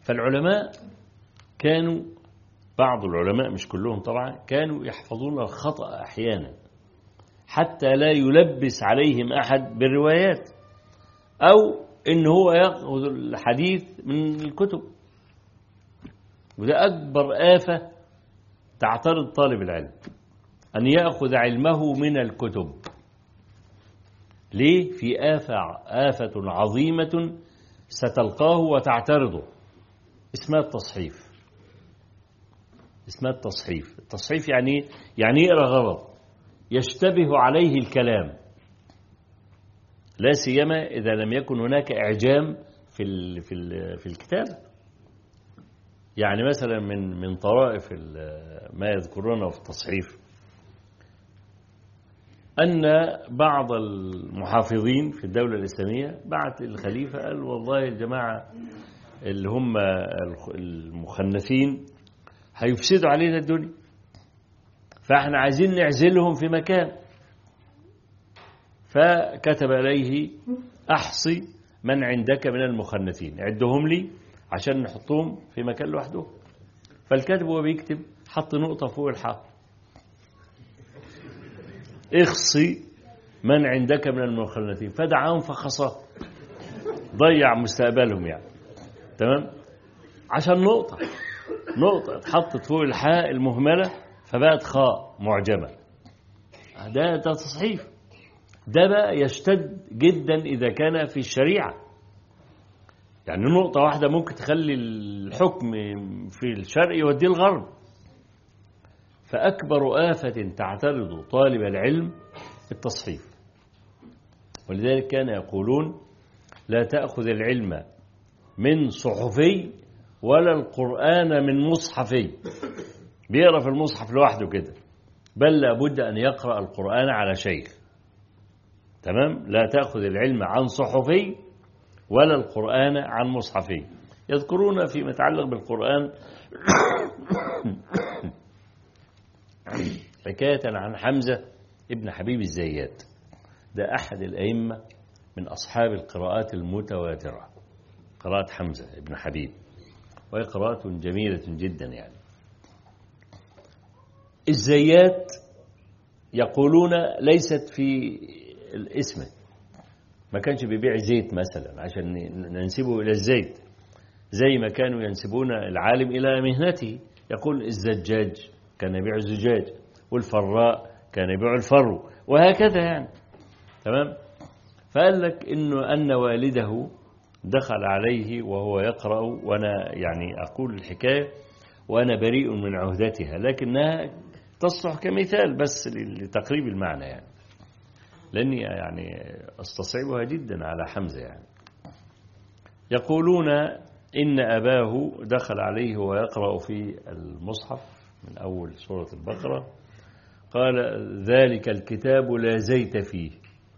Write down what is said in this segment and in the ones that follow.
فالعلماء كانوا بعض العلماء مش كلهم طبعا كانوا يحفظون الخطأ أحيانا حتى لا يلبس عليهم أحد بالروايات أو إن هو يأخذ الحديث من الكتب وده أكبر آفة تعترض طالب العلم أن يأخذ علمه من الكتب ليه؟ في آفة, آفة عظيمة ستلقاه وتعترضه اسمها التصحيف اسمها التصحيف التصحيف يعني يعني يقرأ غلط يشتبه عليه الكلام لا سيما إذا لم يكن هناك إعجام في ال في ال في الكتاب يعني مثلا من من طرائف ما يذكرونه في التصحيف أن بعض المحافظين في الدولة الإسلامية بعت للخليفة قال والله الجماعة اللي هم المخنثين هيفسدوا علينا الدنيا فاحنا عايزين نعزلهم في مكان فكتب إليه أحصي من عندك من المخنثين عدهم لي عشان نحطهم في مكان لوحدهم فالكاتب وهو بيكتب حط نقطة فوق الحاء اخصي من عندك من المخنثين فدعاهم فخصاه ضيع مستقبلهم يعني تمام عشان نقطة نقطة اتحطت فوق الحاء المهملة فبقت خاء معجمة ده ده تصحيف ده بقى يشتد جدا إذا كان في الشريعة يعني نقطة واحدة ممكن تخلي الحكم في الشرق يوديه الغرب فأكبر آفة تعترض طالب العلم التصحيف ولذلك كان يقولون لا تأخذ العلم من صحفي ولا القرآن من مصحفي بيقرأ في المصحف لوحده كده بل لابد أن يقرأ القرآن على شيخ تمام لا تأخذ العلم عن صحفي ولا القرآن عن مصحفي يذكرون فيما يتعلق بالقرآن حكاية عن حمزة ابن حبيب الزيات ده أحد الأئمة من أصحاب القراءات المتواترة قراءة حمزة ابن حبيب وهي قراءة جميلة جدا يعني الزيات يقولون ليست في الاسم ما كانش بيبيع زيت مثلا عشان ننسبه إلى الزيت زي ما كانوا ينسبون العالم إلى مهنته يقول الزجاج كان يبيع الزجاج والفراء كان يبيع الفرو وهكذا يعني تمام فقال لك إنه أن والده دخل عليه وهو يقرأ وأنا يعني أقول الحكاية وأنا بريء من عهدتها لكنها تصلح كمثال بس لتقريب المعنى يعني لأني يعني استصعبها جدا على حمزة يعني يقولون إن أباه دخل عليه ويقرأ في المصحف من أول سورة البقرة قال ذلك الكتاب لا زيت فيه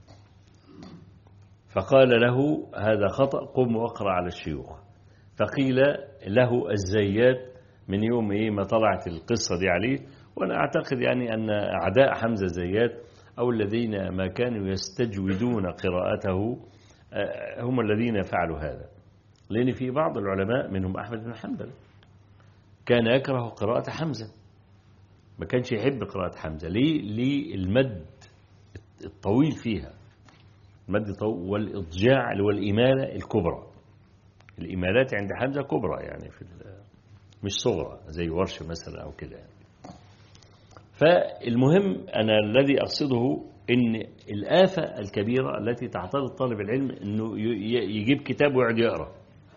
فقال له هذا خطأ قم واقرأ على الشيوخ فقيل له الزيات من يوم إيه ما طلعت القصة دي عليه وأنا أعتقد يعني أن أعداء حمزة زيات أو الذين ما كانوا يستجودون قراءته هم الذين فعلوا هذا لأن في بعض العلماء منهم أحمد بن حنبل كان يكره قراءة حمزة ما كانش يحب قراءة حمزة ليه؟ ليه المد الطويل فيها المد طويل والإضجاع والإمالة الكبرى الإمالات عند حمزة كبرى يعني في مش صغرى زي ورش مثلا أو كده يعني. فالمهم أنا الذي أقصده إن الآفة الكبيرة التي تعترض طالب العلم إنه يجيب كتاب ويقعد يقرأ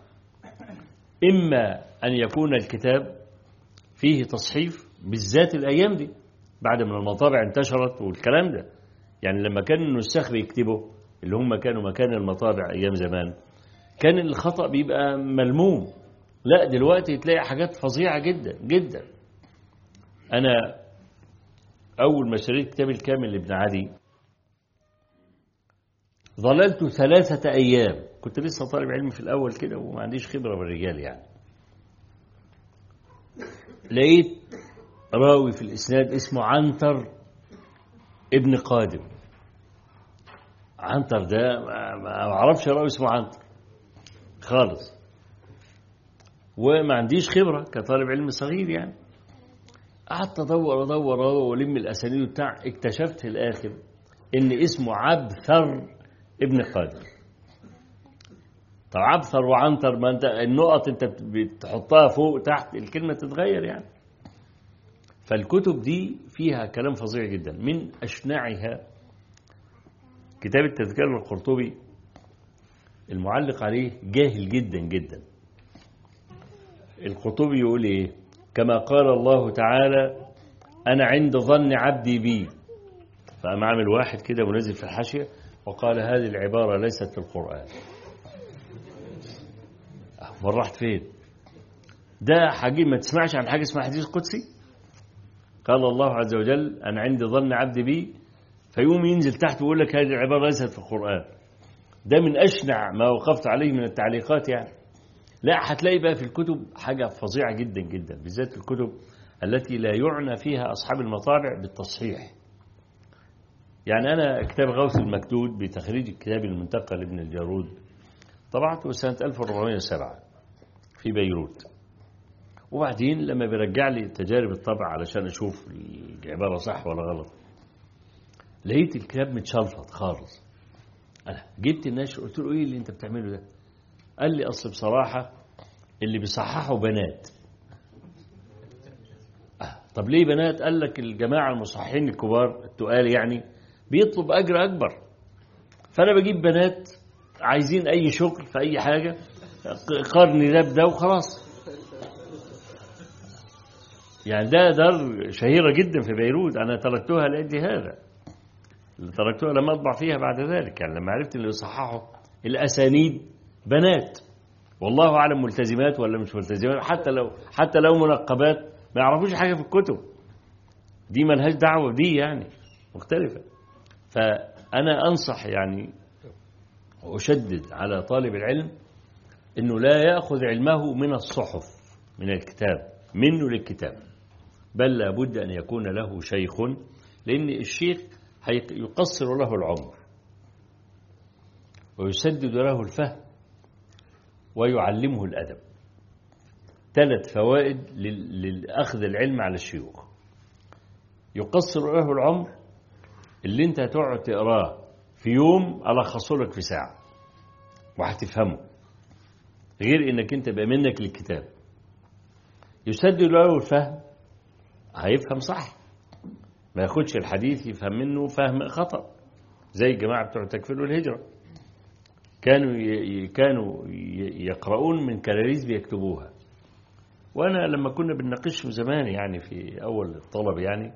إما أن يكون الكتاب فيه تصحيف بالذات الأيام دي بعد ما المطابع انتشرت والكلام ده يعني لما كان النساخ بيكتبوا اللي هم كانوا مكان المطابع أيام زمان كان الخطأ بيبقى ملموم لا دلوقتي تلاقي حاجات فظيعة جدا جدا أنا أول ما شريت كتاب الكامل لابن عدي ظللت ثلاثة أيام كنت لسه طالب علم في الأول كده وما عنديش خبرة بالرجال يعني لقيت راوي في الإسناد اسمه عنتر ابن قادم عنتر ده ما أعرفش راوي اسمه عنتر خالص وما عنديش خبرة كطالب علم صغير يعني قعدت ادور ادور والم الاسانيد بتاع اكتشفت في الاخر ان اسمه عبثر ابن قادر طب عبثر وعنتر ما انت النقط انت بتحطها فوق تحت الكلمه تتغير يعني فالكتب دي فيها كلام فظيع جدا من اشنعها كتاب التذكره القرطبي المعلق عليه جاهل جدا جدا القرطبي يقول ايه كما قال الله تعالى أنا عند ظن عبدي بي فقام عامل واحد كده منزل في الحاشية وقال هذه العبارة ليست في القرآن مرة رحت فين ده حاجة ما تسمعش عن حاجة اسمها حديث قدسي قال الله عز وجل أنا عند ظن عبدي بي فيقوم ينزل تحت ويقول لك هذه العبارة ليست في القرآن ده من أشنع ما وقفت عليه من التعليقات يعني لا هتلاقي بقى في الكتب حاجة فظيعة جدا جدا بالذات الكتب التي لا يعنى فيها أصحاب المطابع بالتصحيح يعني أنا كتاب غوث المكدود بتخريج الكتاب المنتقى لابن الجارود طبعته سنة 1407 في بيروت وبعدين لما بيرجع لي تجارب الطبع علشان أشوف العبارة صح ولا غلط لقيت الكتاب متشلفط خالص أنا جبت الناشر قلت له إيه اللي أنت بتعمله ده قال لي أصل بصراحة اللي بيصححوا بنات آه. طب ليه بنات قال لك الجماعة المصححين الكبار التقال يعني بيطلب أجر أكبر فأنا بجيب بنات عايزين أي شغل في أي حاجة قرني ده بده وخلاص يعني ده دار شهيرة جدا في بيروت أنا تركتها لأجل هذا تركتها لما أطبع فيها بعد ذلك يعني لما عرفت اللي يصححوا الأسانيد بنات والله أعلم ملتزمات ولا مش ملتزمات حتى لو حتى لو منقبات ما يعرفوش حاجة في الكتب دي ملهاش دعوة بدي يعني مختلفة فأنا أنصح يعني وأشدد على طالب العلم أنه لا يأخذ علمه من الصحف من الكتاب منه للكتاب بل لابد أن يكون له شيخ لأن الشيخ يقصر له العمر ويسدد له الفهم ويعلمه الأدب ثلاث فوائد لأخذ العلم على الشيوخ يقصر له العمر اللي انت هتقعد تقراه في يوم ألخصه لك في ساعة وهتفهمه غير انك انت بقى منك للكتاب يسدد له الفهم هيفهم صح ما ياخدش الحديث يفهم منه فهم خطأ زي الجماعة بتوع التكفير والهجرة كانوا كانوا يقرؤون من كراريس بيكتبوها وانا لما كنا بنناقشهم زمان يعني في اول الطلب يعني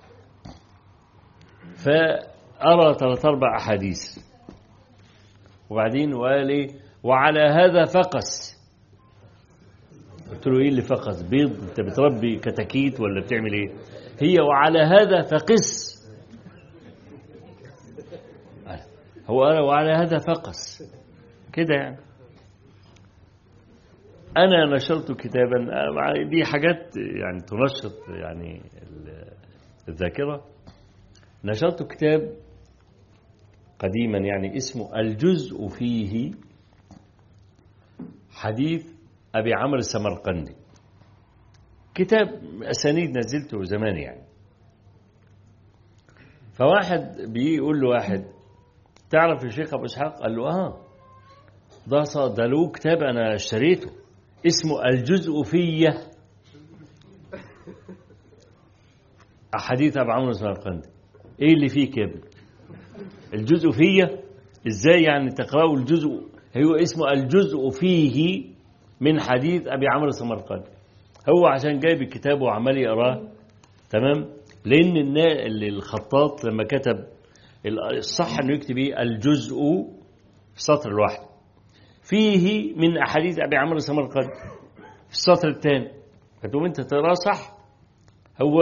فارى ثلاث اربع احاديث وبعدين وقال ايه وعلى هذا فقس قلت له ايه اللي فقس بيض انت بتربي كتاكيت ولا بتعمل ايه هي وعلى هذا فقس هو وعلى هذا فقس كده يعني أنا نشرت كتابا دي حاجات يعني تنشط يعني الذاكرة نشرت كتاب قديما يعني اسمه الجزء فيه حديث أبي عمرو السمرقندي كتاب أسانيد نزلته زمان يعني فواحد بيقول له واحد تعرف يا شيخ أبو إسحاق قال له آه ده ده له كتاب أنا اشتريته اسمه الجزء فيه أحاديث أبو عمرو السمرقندي إيه اللي فيه كده الجزء فيه إزاي يعني تقرأوا الجزء هو اسمه الجزء فيه من حديث أبي عمرو السمرقندي هو عشان جايب الكتاب وعمال يقراه تمام لأن الخطاط لما كتب الصح انه يكتب ايه الجزء في السطر الواحد فيه من احاديث ابي عمرو السمرقندي في السطر الثاني فتقوم انت تقراه صح هو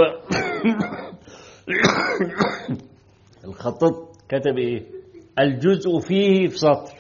الخطاط كتب ايه الجزء فيه في سطر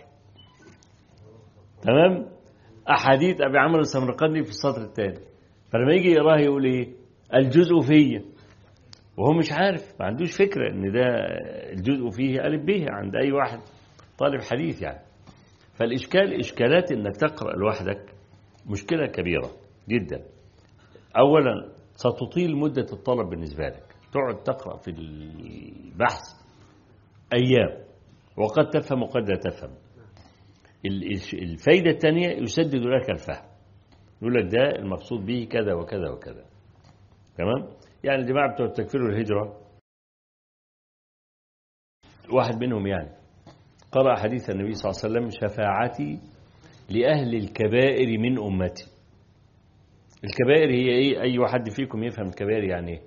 تمام احاديث ابي عمرو السمرقندي في السطر الثاني فلما يجي يقراه يقول ايه الجزء فيه وهو مش عارف ما عندوش فكرة ان ده الجزء فيه ألف به عند أي واحد طالب حديث يعني فالإشكال إشكالات انك تقرأ لوحدك مشكلة كبيرة جدا أولا ستطيل مدة الطلب بالنسبة لك تقعد تقرأ في البحث أيام وقد تفهم وقد لا تفهم الفايدة الثانية يسدد لك الفهم يقول لك ده المقصود به كذا وكذا وكذا تمام يعني الجماعة بتوع التكفير والهجرة واحد منهم يعني قرأ حديث النبي صلى الله عليه وسلم شفاعتي لأهل الكبائر من أمتي الكبائر هي إيه أي واحد فيكم يفهم الكبائر يعني إيه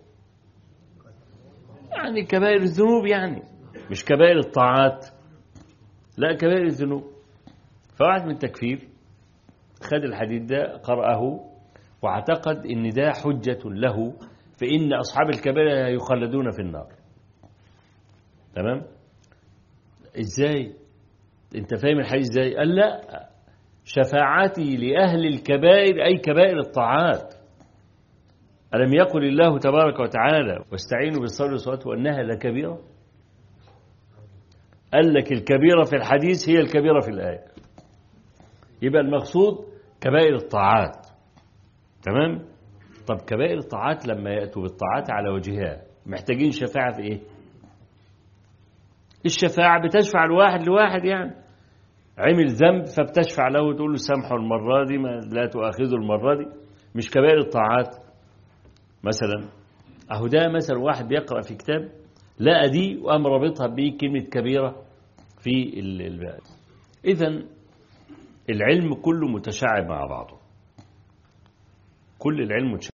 يعني كبائر الذنوب يعني مش كبائر الطاعات لا كبائر الذنوب فواحد من التكفير خد الحديث ده قرأه واعتقد ان ده حجة له فإن أصحاب الكبائر يخلدون في النار تمام ازاي انت فاهم الحديث ازاي قال لا شفاعتي لأهل الكبائر أي كبائر الطاعات ألم يقل الله تبارك وتعالى واستعينوا بالصبر والصلاة وأنها لكبيرة قال لك الكبيرة في الحديث هي الكبيرة في الآية يبقى المقصود كبائر الطاعات تمام طب كبائر الطاعات لما يأتوا بالطاعات على وجهها محتاجين شفاعة في إيه الشفاعة بتشفع الواحد لواحد يعني عمل ذنب فبتشفع له وتقول له سامحه المرة دي ما لا تؤاخذه المرة دي مش كبائر الطاعات مثلا أهو ده مثلا واحد بيقرأ في كتاب لقى دي وقام رابطها بكلمة كبيرة في ال إذا العلم كله متشعب مع بعضه كل العلم متشعب